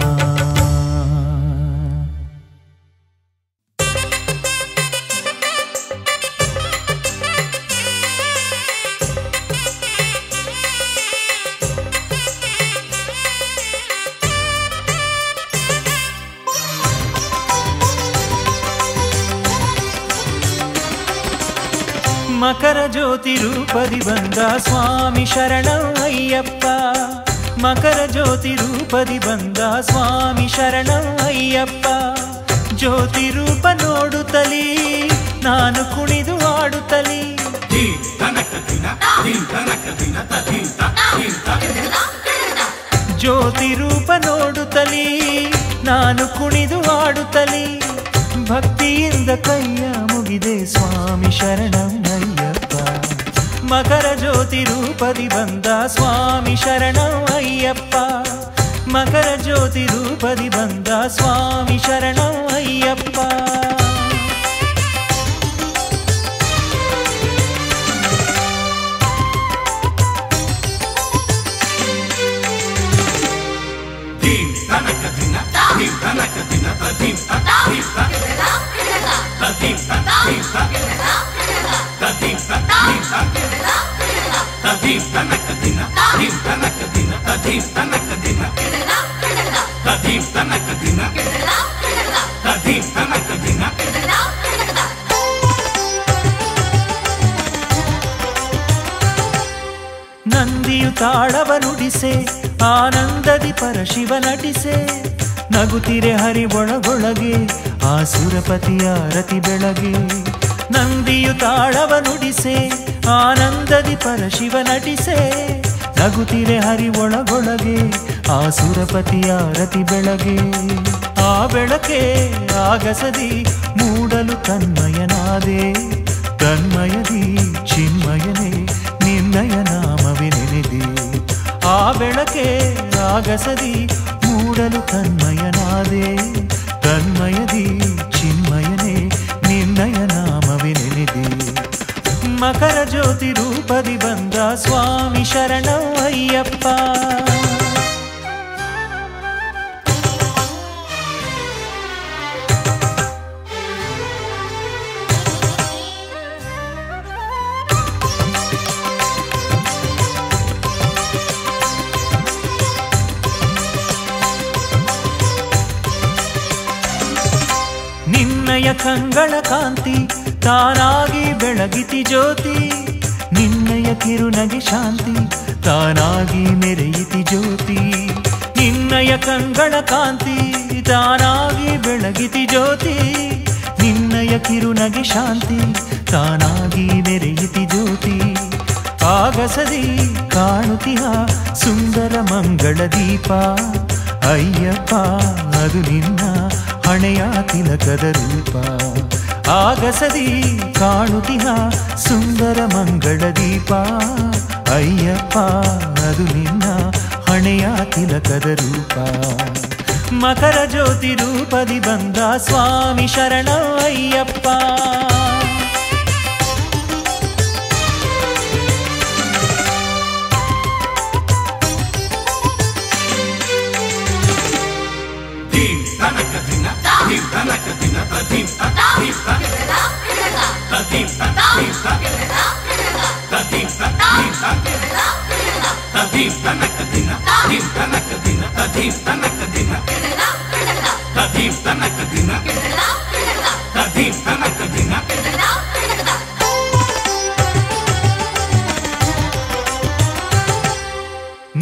ಮಕರ ಜ್ಯೋತಿ ರೂಪದಿ ಬಂದ ಸ್ವಾಮಿ ಶರಣಂ ಅಯ್ಯಪ್ಪ ಮಕರ ಜ್ಯೋತಿ ರೂಪದಿ ಬಂದ ಸ್ವಾಮಿ ಶರಣಂ ಅಯ್ಯಪ್ಪ ಜ್ಯೋತಿ ರೂಪ ನೋಡುತ್ತಲೀ ನಾನು ಕುಣಿದು ಆಡುತ್ತಲೀ ಜ್ಯೋತಿ ರೂಪ ನೋಡುತ್ತಲೀ ನಾನು ಕುಣಿದು ಆಡುತ್ತಲೀ ಭಕ್ತಿಯಿಂದ ಕೈಯ ಮುಗಿದೆ ಸ್ವಾಮಿ ಶರಣಂ ಅಯ್ಯಪ್ಪ ಮಕರ ಜ್ಯೋತಿ ರೂಪದಿ ಬಂದ ಸ್ವಾಮಿ ಶರಣಂ ಅಯ್ಯಪ್ಪ ಮಕರ ಜ್ಯೋತಿ ರೂಪದಿ ಬಂದ ಸ್ವಾಮಿ ಶರಣಂ ಅಯ್ಯಪ್ಪ ನಂದಿಯು ತಾಳವ ನುಡಿಸೆ ಆನಂದದಿ ಪರಶಿವ ನಟಿಸೆ ನಗುತ್ತಿರೆ ಹರಿ ಒಳಗೊಳಗೆ ಆ ಸುರಪತಿಯ ರತಿ ಬೆಳಗ್ಗೆ ನಂದಿಯು ತಾಳವ ನುಡಿಸೆ ಆನಂದದಿ ಪರಶಿವ ನಟಿಸೆ ನಗುತ್ತಿರೆ ಹರಿ ಒಳಗೊಳಗೆ ಆ ಸುರಪತಿಯ ರತಿ ಬೆಳಗ್ಗೆ ಆ ಬೆಳಕೆ ಆಗಸದಿ ಮೂಡಲು ತನ್ಮಯನಾದೆ ತನ್ಮಯದಿ ಚಿನ್ಮಯನೇ ನಿನ್ನಯ ನಾಮವೇ ನೆನೆದೆ ಆ ಬೆಳಕೆ ಆಗಸದಿ ಮೂಡಲು ತನ್ಮಯನಾದೆ ತನ್ಮಯದಿ ಚಿನ್ಮಯನೇ ನಿನ್ನಯ ನಾಮವೇ ನೆನೆದೆ ಮಕರ ಜ್ಯೋತಿ ರೂಪದಿ ಬಂದ ಸ್ವಾಮಿ ಶರಣಂ ಅಯ್ಯಪ್ಪ ನಿನ್ನಯ ಕಂಗಳ ಕಾಂತಿ ತಾನಾಗಿ ಬೆಳಗಿತಿ ಜ್ಯೋತಿ ನಿನ್ನಯ ಕಿರುನಗೆ ಶಾಂತಿ ತಾನಾಗಿ ಮೆರೆಯಿತಿ ಜ್ಯೋತಿ ನಿನ್ನಯ ಕಂಗಳ ಕಾಂತಿ ತಾನಾಗಿ ಬೆಳಗಿತಿ ಜ್ಯೋತಿ ನಿನ್ನಯ ಕಿರುನಗೆ ಶಾಂತಿ ತಾನಾಗಿ ಮೆರೆಯಿತಿ ಜ್ಯೋತಿ ಆಗಸದಿ ಕಾಣುತಿಹ ಸುಂದರ ಮಂಗಳ ದೀಪ ಅಯ್ಯಪ್ಪ ಅದು ನಿನ್ನ ಹಣೆಯ ತಿಲಕದ ರೂಪ ಆಗಸದಿ ಕಾಣುತಿಹ ಸುಂದರ ಮಂಗಳ ದೀಪ ಅಯ್ಯಪ್ಪ ಅದು ನಿನ್ನ ಹಣೆಯ ತಿಲಕದ ರೂಪ ಮಕರ ಜ್ಯೋತಿ ರೂಪದಿ ಬಂದ ಸ್ವಾಮಿ ಶರಣ ಅಯ್ಯಪ್ಪ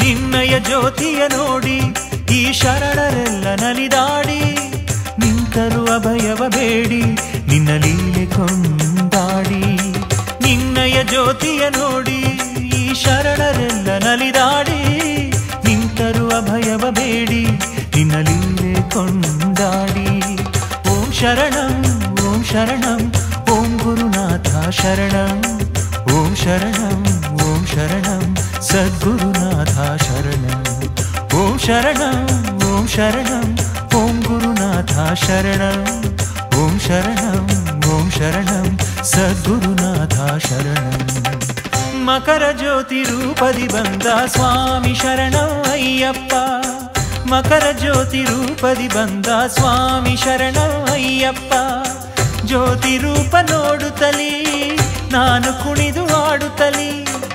ನಿನ್ನಯ ಜ್ಯೋತಿಯ ನೋಡಿ ಈ ಶರಣರೆಲ್ಲ ನಲಿದಾಡಿ ನಿಂತರು ಅಭಯವ ಬೇಡಿ ನಿನ್ನ ಲೀಲೆ ಕೊಂದಾಡಿ ನಿನ್ನಯ ಜ್ಯೋತಿಯ ನೋಡಿ ಈ ಶರಣರೆಲ್ಲ ನಲಿದಾಡಿ ನಿಂತರು ಅಭಯವ ಬೇಡಿ ನಿನ್ನ ಲೀಲೆ ಕೊಂದಾಡಿ ಓಂ ಶರಣಂ ಓಂ ಶರಣಂ ಓಂ ಗುರುನಾಥ ಶರಣಂ ಓಂ ಶರಣಂ ಓಂ ಶರಣಂ ಸದ್ಗುರುನಾಥ ಶರಣಂ ಓಂ ಶರಣಂ ಓಂ ಶರಣಂ ಓಂ ಗುರುನಾಥ ಶರಣಂ ಓಂ ಶರಣಂ ಓಂ ಶರಣಂ ಸದ್ಗುರುನಾಥ ಶರಣಂ ಮಕರ ಜ್ಯೋತಿ ರೂಪದಿ ಬಂದ ಸ್ವಾಮಿ ಶರಣಂ ಅಯ್ಯಪ್ಪ ಮಕರ ಜ್ಯೋತಿ ರೂಪದಿ ಬಂದ ಸ್ವಾಮಿ ಶರಣಂ ಅಯ್ಯಪ್ಪ ಜ್ಯೋತಿ ರೂಪ ನೋಡುತ್ತಲೀ ನಾನು ಕುಣಿದು ಆಡುತ್ತಲೀ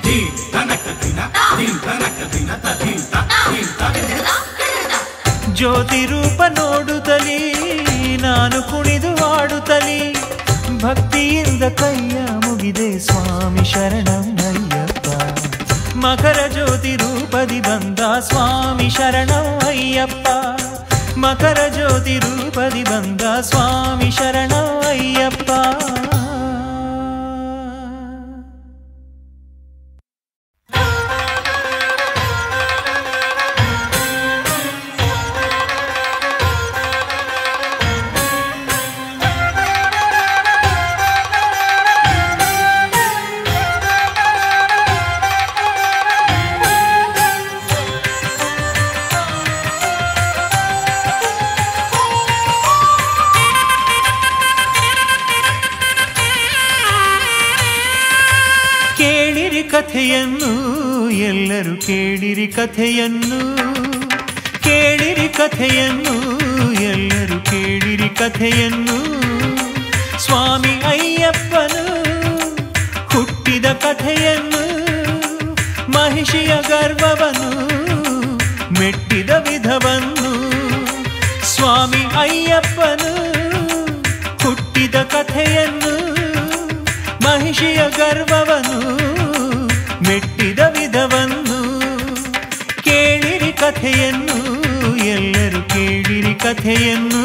ಜ್ಯೋತಿ ರೂಪ ನೋಡುತ್ತಲೀ ನಾನು ಕುಣಿದು ಆಡುತ್ತಲೀ ಭಕ್ತಿಯಿಂದ ಕೈಯ ಮುಗಿದೆ ಸ್ವಾಮಿ ಶರಣಂ ಅಯ್ಯಪ್ಪ ಮಕರ ಜ್ಯೋತಿ ರೂಪದಿ ಬಂದ ಸ್ವಾಮಿ ಶರಣಂ ಅಯ್ಯಪ್ಪ ಮಕರ ಜ್ಯೋತಿ ರೂಪದಿ ಬಂದ ಸ್ವಾಮಿ ಶರಣಂ ಅಯ್ಯಪ್ಪ ಕೇಳಿರಿ ಕಥೆಯನ್ನು ಎಲ್ಲರೂ ಕೇಳಿರಿ ಕಥೆಯನ್ನು ಕೇಳಿರಿ ಕಥೆಯನ್ನು ಎಲ್ಲರೂ ಕೇಳಿರಿ ಕಥೆಯನ್ನು ಸ್ವಾಮಿ ಅಯ್ಯಪ್ಪನು ಹುಟ್ಟಿದ ಕಥೆಯನ್ನು ಮಹಿಷಿಯ ಗರ್ವವನ್ನು ಮೆಟ್ಟಿದ ವಿಧವನ್ನು ಸ್ವಾಮಿ ಅಯ್ಯಪ್ಪನು ಹುಟ್ಟಿದ ಕಥೆಯನ್ನು ಮಹಿಷಿಯ ಗರ್ವವನ್ನು ಮೆಟ್ಟಿದ ವಿಧವನ್ನು ಕೇಳಿರಿ ಕಥೆಯನ್ನು ಎಲ್ಲರೂ ಕೇಳಿರಿ ಕಥೆಯನ್ನು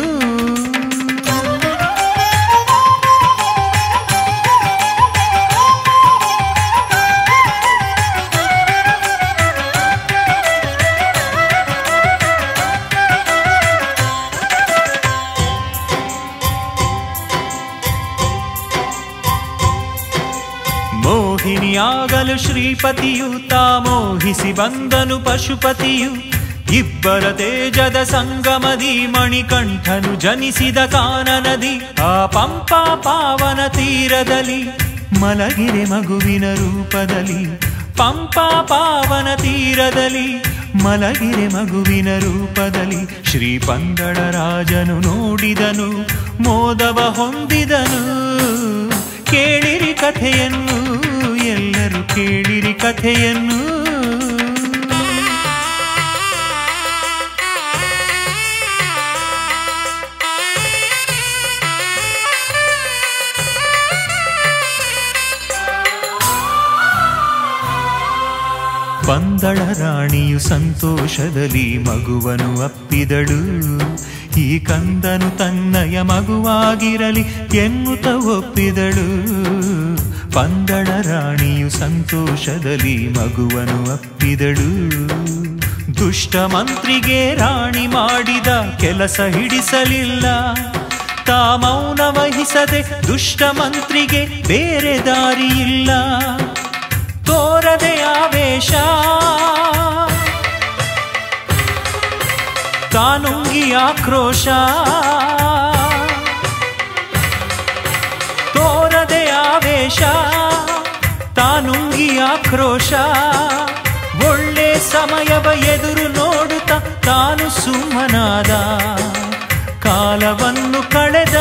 ಮೋಹಿನಿಯಾಗಲು ಶ್ರೀಪತಿಯು ತಾ ಮೋಹಿಸಿ ಬಂದನು ಪಶುಪತಿಯು ಇಬ್ಬರ ತೇಜದ ಸಂಗಮದಿ ಮಣಿಕಂಠನು ಜನಿಸಿದ ಕಾನನದಿ ಆ ಪಂಪಾ ಪಾವನ ತೀರದಲ್ಲಿ ಮಲಗಿರೆ ಮಗುವಿನ ರೂಪದಲ್ಲಿ ಪಂಪಾ ಪಾವನ ತೀರದಲ್ಲಿ ಮಲಗಿರೆ ಮಗುವಿನ ರೂಪದಲ್ಲಿ ಶ್ರೀ ಪಂದಳ ರಾಜನು ನೋಡಿದನು ಮೋದವ ಹೊಂದಿದನು ಕೇಳಿರಿ ಕಥೆಯನ್ನು ಎಲ್ಲರೂ ಕೇಳಿರಿ ಕಥೆಯನ್ನು ಪಂದಳ ರಾಣಿಯು ಸಂತೋಷದಲ್ಲಿ ಮಗುವನು ಅಪ್ಪಿದಳು ಈ ಕಂದನು ತನ್ನಯ ಮಗುವಾಗಿರಲಿ ಎನ್ನುತ್ತ ಒಪ್ಪಿದಳು ಪಂದಳ ರಾಣಿಯು ಸಂತೋಷದಲ್ಲಿ ಮಗುವನು ಅಪ್ಪಿದಳು ದುಷ್ಟ ಮಂತ್ರಿಗೆ ರಾಣಿ ಮಾಡಿದ ಕೆಲಸ ಹಿಡಿಸಲಿಲ್ಲ ತಾ ಮೌನ ವಹಿಸದೆ ದುಷ್ಟ ಮಂತ್ರಿಗೆ ಬೇರೆ ದಾರಿ ಇಲ್ಲ ತೋರದೆ ಆವೇಶ ತಾನುಂಗಿ ಆಕ್ರೋಶ ತೋರದೆ ಆವೇಶ ತಾನುಂಗಿ ಆಕ್ರೋಶ ಒಳ್ಳೆ ಸಮಯವ ಎದುರು ನೋಡುತ್ತ ತಾನು ಸುಮ್ಮನಾದ ಕಾಲವನ್ನು ಕಳೆದ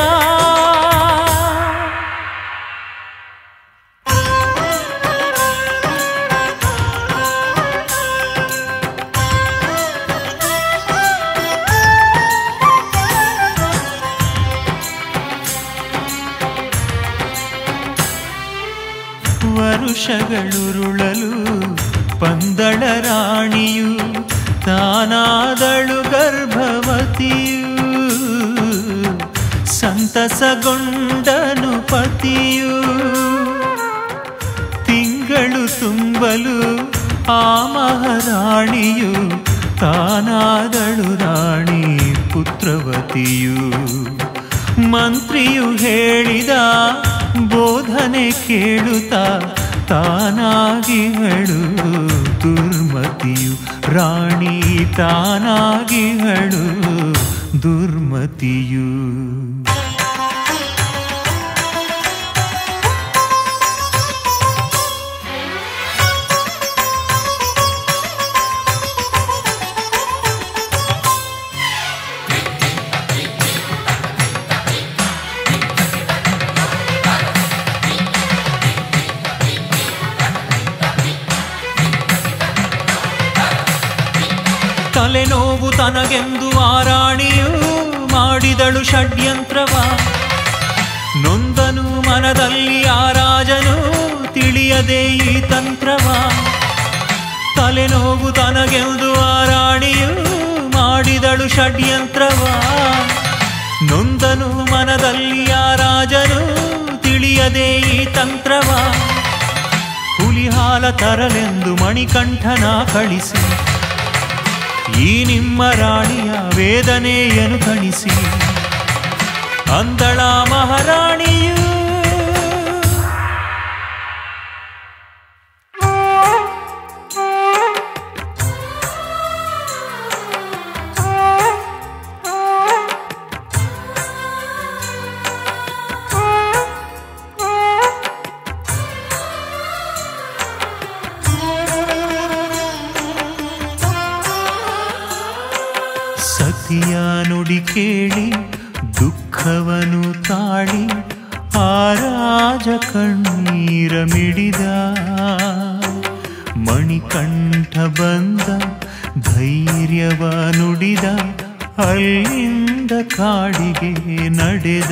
ವರುಷಗಳುರುಳಲು ಪಂದಳ ರಾಣಿಯು ತಾನಾದಳು ಗರ್ಭವತಿಯು ಸಂತಸಗೊಂಡನು ಪತಿಯು ತಿಂಗಳು ತುಂಬಲು ಆ ಮಹಾರಾಣಿಯು ತಾನಾದಳು ರಾಣಿ ಪುತ್ರವತಿಯು ಮಂತ್ರಿಯು ಹೇಳಿದ ಬೋಧನೆ ಕೇಳುತ್ತಾ ತಾನಾಗಿಹಳು ದುರ್ಮತಿಯು ರಾಣಿ ತಾನಾಗಿಹಳು ದುರ್ಮತಿಯು ತಲೆನೋವು ತನಗೆಂದು ಆ ರಾಣಿಯು ಮಾಡಿದಳು ಷಡ್ಯಂತ್ರವ ನೊಂದನು ಮನದಲ್ಲಿ ಆ ರಾಜನು ತಿಳಿಯದೆ ಈ ತಂತ್ರವ ತಲೆನೋವು ತನಗೆಂದು ಆ ರಾಣಿಯು ಮಾಡಿದಳು ಷಡ್ಯಂತ್ರವ ನೊಂದನು ಮನದಲ್ಲಿ ಆ ರಾಜನು ತಿಳಿಯದೆ ಈ ತಂತ್ರವ ಹುಲಿಹಾಲ ತರಲೆಂದು ಮಣಿಕಂಠನ ಕಳಿಸಿ ಈ ನಿಮ್ಮ ರಾಣಿಯ ವೇದನೆಯನ್ನು ಕಣಿಸಿ ಅಂದಳ ಮಹಾರಾಣಿಯು ಸತಿಯ ನುಡಿ ಕೇಳಿ ದುಃಖವನು ತಾಳಿ ಆ ರಾಜ ಕಣ್ಣೀರ ಮಿಡಿದ ಮಣಿಕಂಠ ಬಂದ ಧೈರ್ಯವ ನುಡಿದ ಅಲ್ಲಿಂದ ಕಾಡಿಗೆ ನಡೆದ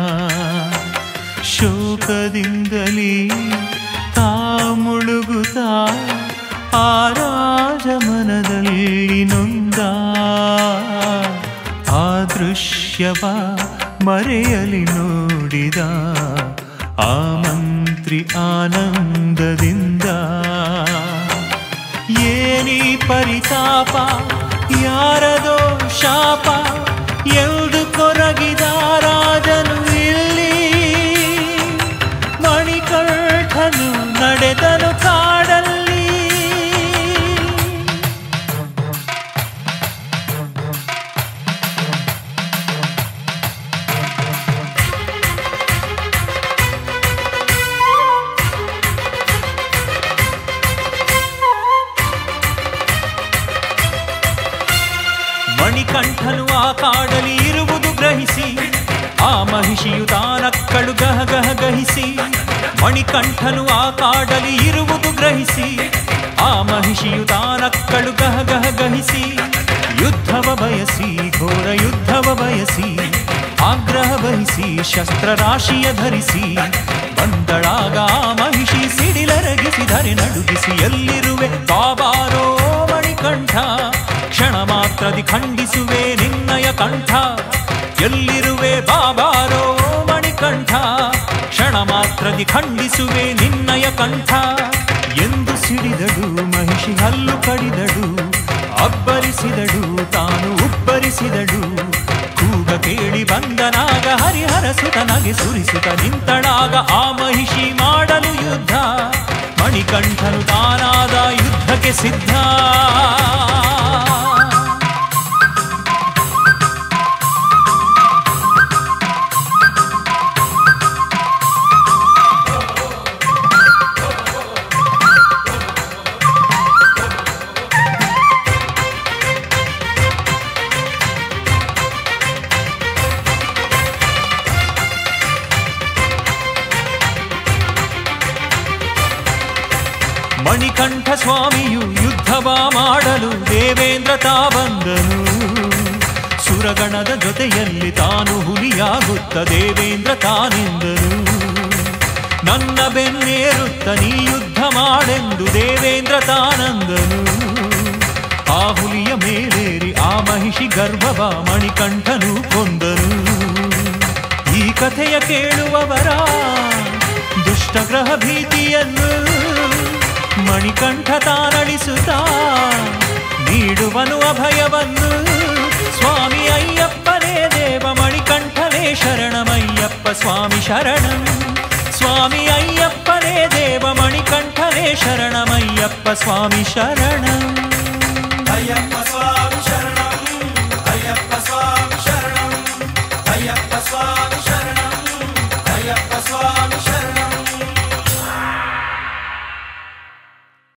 ಶೋಕದಿಂದಲೇ ತಾ ಮುಳುಗುತ್ತಾ ಆ ರಾಜ ಮನದಲ್ಲಿ ನೊಂದ ಆ ದೃಶ್ಯವ ಮರೆಯಲಿ ನೋಡಿದ ಆ ಮಂತ್ರಿ ಆನಂದದಿಂದ ಏನಿ ಪರಿತಾಪ ಯಾರದೋ ಶಾಪ ಎಂದು ಕೊರಗಿದ ರಾಜನು ಇಲ್ಲಿ ಮಣಿಕಂಠನು ನಡೆದನು ಕಾಡಲ್ಲಿ ಮಣಿಕಂಠನು ಆ ಕಾಡಲಿ ಇರುವುದು ಗ್ರಹಿಸಿ ಆ ಮಹಿಷಿಯು ತಾನಕ್ಕಳು ಗಹ ಗಹ ಗಹಿಸಿ ಮಣಿಕಂಠನು ಆ ಕಾಡಲಿ ಇರುವುದು ಗ್ರಹಿಸಿ ಆ ಮಹಿಷಿಯು ತಾನಕ್ಕಳು ಗಹ ಗಹ ಗಹಿಸಿ ಯುದ್ಧವ ಬಯಸಿ ಘೋರ ಯುದ್ಧವ ಬಯಸಿ ಆಗ್ರಹ ವಹಿಸಿ ಶಸ್ತ್ರ ರಾಶಿಯ ಧರಿಸಿ ಬಂದಳಾಗ ಆ ಮಹಿಷಿ ಸಿಡಿಲರಗಿಸಿ ಧರೆ ನಡುಗಿಸಿ ಎಲ್ಲಿರುವೆ ಬಾಬಾರೋ ಮಣಿಕಂಠ ಕ್ಷಣ ಮಾತ್ರದಿ ಖಂಡಿಸುವೆ ನಿನ್ನಯ ಕಂಠ ಎಲ್ಲಿರುವೆ ಬಾಬಾರೋ ಮಣಿಕಂಠ ಕ್ಷಣ ಮಾತ್ರದಿ ಖಂಡಿಸುವೆ ನಿನ್ನಯ ಕಂಠ ಎಂದು ಸಿಡಿದಳು ಮಹಿಷಿ ಹಲ್ಲು ಕಡಿದಳು ಅಬ್ಬರಿಸಿದಳು ತಾನು ಉಬ್ಬರಿಸಿದಳು ಕೂಗ ಕೇಳಿ ಬಂದನಾಗ ಹರಿಹರ ಸುತನಗೆ ಸುರಿಸುತ್ತ ನಿಂತಳಾಗ ಆ ಮಹಿಷಿ ಮಾಡಲು ಯುದ್ಧ ಮಣಿಕಂಠನು ತಾನಾದ ಯುದ್ಧಕ್ಕೆ ಸಿದ್ಧ ಮಣಿಕಂಠ ಸ್ವಾಮಿಯು ಯುದ್ಧವ ಮಾಡಲು ದೇವೇಂದ್ರ ತಾ ಬಂದನು ಸುರಗಣದ ಜೊತೆಯಲ್ಲಿ ತಾನು ಹುಲಿಯಾಗುತ್ತ ದೇವೇಂದ್ರ ತಾನೆಂದನು ನನ್ನ ಬೆನ್ನೇರುತ್ತ ನೀ ಯುದ್ಧ ಮಾಡೆಂದು ದೇವೇಂದ್ರ ತಾನಂದನು ಆ ಹುಲಿಯ ಮೇಲೇರಿ ಆ ಮಹಿಷಿ ಗರ್ಭವ ಮಣಿಕಂಠನು ಕೊಂದನು ಈ ಕಥೆಯ ಕೇಳುವವರ ದುಷ್ಟಗ್ರಹ ಭೀತಿಯನ್ನು ಮಣಿಕಂಠ ತಾನಳಿಸುತ್ತಾ ನೀಡುವನು ಅಭಯವನ್ನು ಸ್ವಾಮಿ ಅಯ್ಯಪ್ಪನೇ ದೇವ ಮಣಿಕಂಠನೇ ಶರಣಮಯ್ಯಪ್ಪ ಸ್ವಾಮಿ ಶರಣಂ ಸ್ವಾಮಿ ಅಯ್ಯಪ್ಪನೇ ದೇವ ಮಣಿಕಂಠನೇ ಶರಣಮಯ್ಯಪ್ಪ ಸ್ವಾಮಿ ಶರಣಂ ಅಯ್ಯಪ್ಪ ಸ್ವಾಮಿ